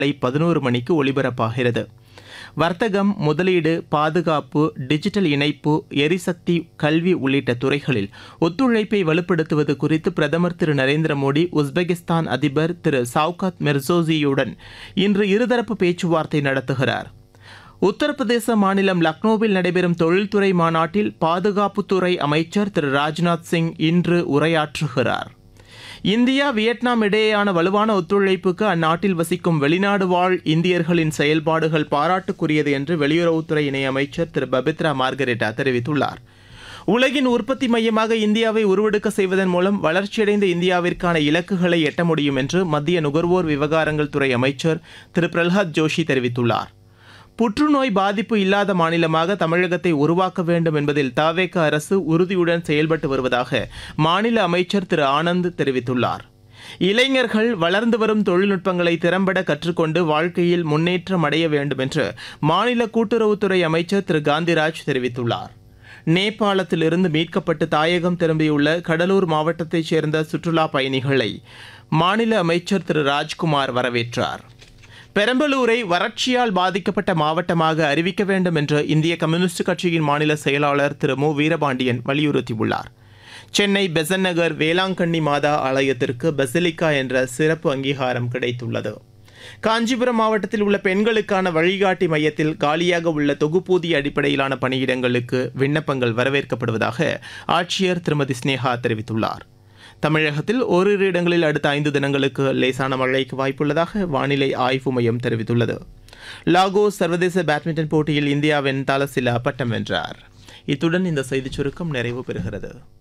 பதினோரு மணிக்கு ஒலிபரப்பாகிறது வர்த்தகம் முதலீடு பாதுகாப்பு டிஜிட்டல் இணைப்பு எரிசக்தி கல்வி உள்ளிட்ட துறைகளில் ஒத்துழைப்பை வலுப்படுத்துவது குறித்து பிரதமர் திரு நரேந்திர மோடி உஸ்பெகிஸ்தான் அதிபர் திரு சவுகாத் மெர்சோசியுடன் இன்று இருதரப்பு பேச்சுவார்த்தை நடத்துகிறார் உத்தரப்பிரதேச மாநிலம் லக்னோவில் நடைபெறும் தொழில்துறை மாநாட்டில் பாதுகாப்புத்துறை அமைச்சர் திரு ராஜ்நாத் சிங் இன்று உரையாற்றுகிறார் இந்தியா வியட்நாம் இடையேயான வலுவான ஒத்துழைப்புக்கு அந்நாட்டில் வசிக்கும் வெளிநாடு வாழ் இந்தியர்களின் செயல்பாடுகள் பாராட்டுக்குரியது என்று வெளியுறவுத்துறை இணையமைச்சர் திரு பபித்ரா மார்கரெட்டா தெரிவித்துள்ளார் உலகின் உற்பத்தி மையமாக இந்தியாவை உருவெடுக்க செய்வதன் மூலம் வளர்ச்சியடைந்த இந்தியாவிற்கான இலக்குகளை எட்ட முடியும் என்று மத்திய நுகர்வோர் விவகாரங்கள் துறை அமைச்சர் திரு பிரல்ஹாத் ஜோஷி தெரிவித்துள்ளார் புற்றுநோய் பாதிப்பு இல்லாத மாநிலமாக தமிழகத்தை உருவாக்க வேண்டும் என்பதில் தாவேக அரசு உறுதியுடன் செயல்பட்டு வருவதாக மாநில அமைச்சர் திரு ஆனந்த் தெரிவித்துள்ளார் இளைஞர்கள் வளர்ந்து வரும் தொழில்நுட்பங்களை திறம்பட கற்றுக்கொண்டு வாழ்க்கையில் முன்னேற்றம் அடைய வேண்டும் என்று மாநில கூட்டுறவுத்துறை அமைச்சர் திரு காந்திராஜ் தெரிவித்துள்ளார் நேபாளத்திலிருந்து மீட்கப்பட்டு தாயகம் திரும்பியுள்ள கடலூர் மாவட்டத்தைச் சேர்ந்த சுற்றுலா பயணிகளை மாநில அமைச்சர் திரு ராஜ்குமார் வரவேற்றார் பெரம்பலூரை வறட்சியால் பாதிக்கப்பட்ட மாவட்டமாக அறிவிக்க வேண்டும் என்று இந்திய கம்யூனிஸ்ட் கட்சியின் மாநில செயலாளர் திரு மு வீரபாண்டியன் வலியுறுத்தியுள்ளார் சென்னை பெசன் நகர் வேளாங்கண்ணி மாதா ஆலயத்திற்கு பெசிலிக்கா என்ற சிறப்பு அங்கீகாரம் கிடைத்துள்ளது காஞ்சிபுரம் மாவட்டத்தில் உள்ள பெண்களுக்கான வழிகாட்டி மையத்தில் காலியாக உள்ள தொகுப்பூதிய அடிப்படையிலான பணியிடங்களுக்கு விண்ணப்பங்கள் வரவேற்கப்படுவதாக ஆட்சியர் திருமதி ஸ்னேகா தெரிவித்துள்ளார் தமிழகத்தில் ஓரிரு இடங்களில் அடுத்த ஐந்து தினங்களுக்கு லேசான மழைக்கு வாய்ப்புள்ளதாக வானிலை ஆய்வு மையம் தெரிவித்துள்ளது லாகோஸ் சர்வதேச பேட்மிண்டன் போட்டியில் இந்தியாவின் தலசிலா பட்டம் வென்றார் இத்துடன் இந்த செய்திச் சுருக்கம் நிறைவு பெறுகிறது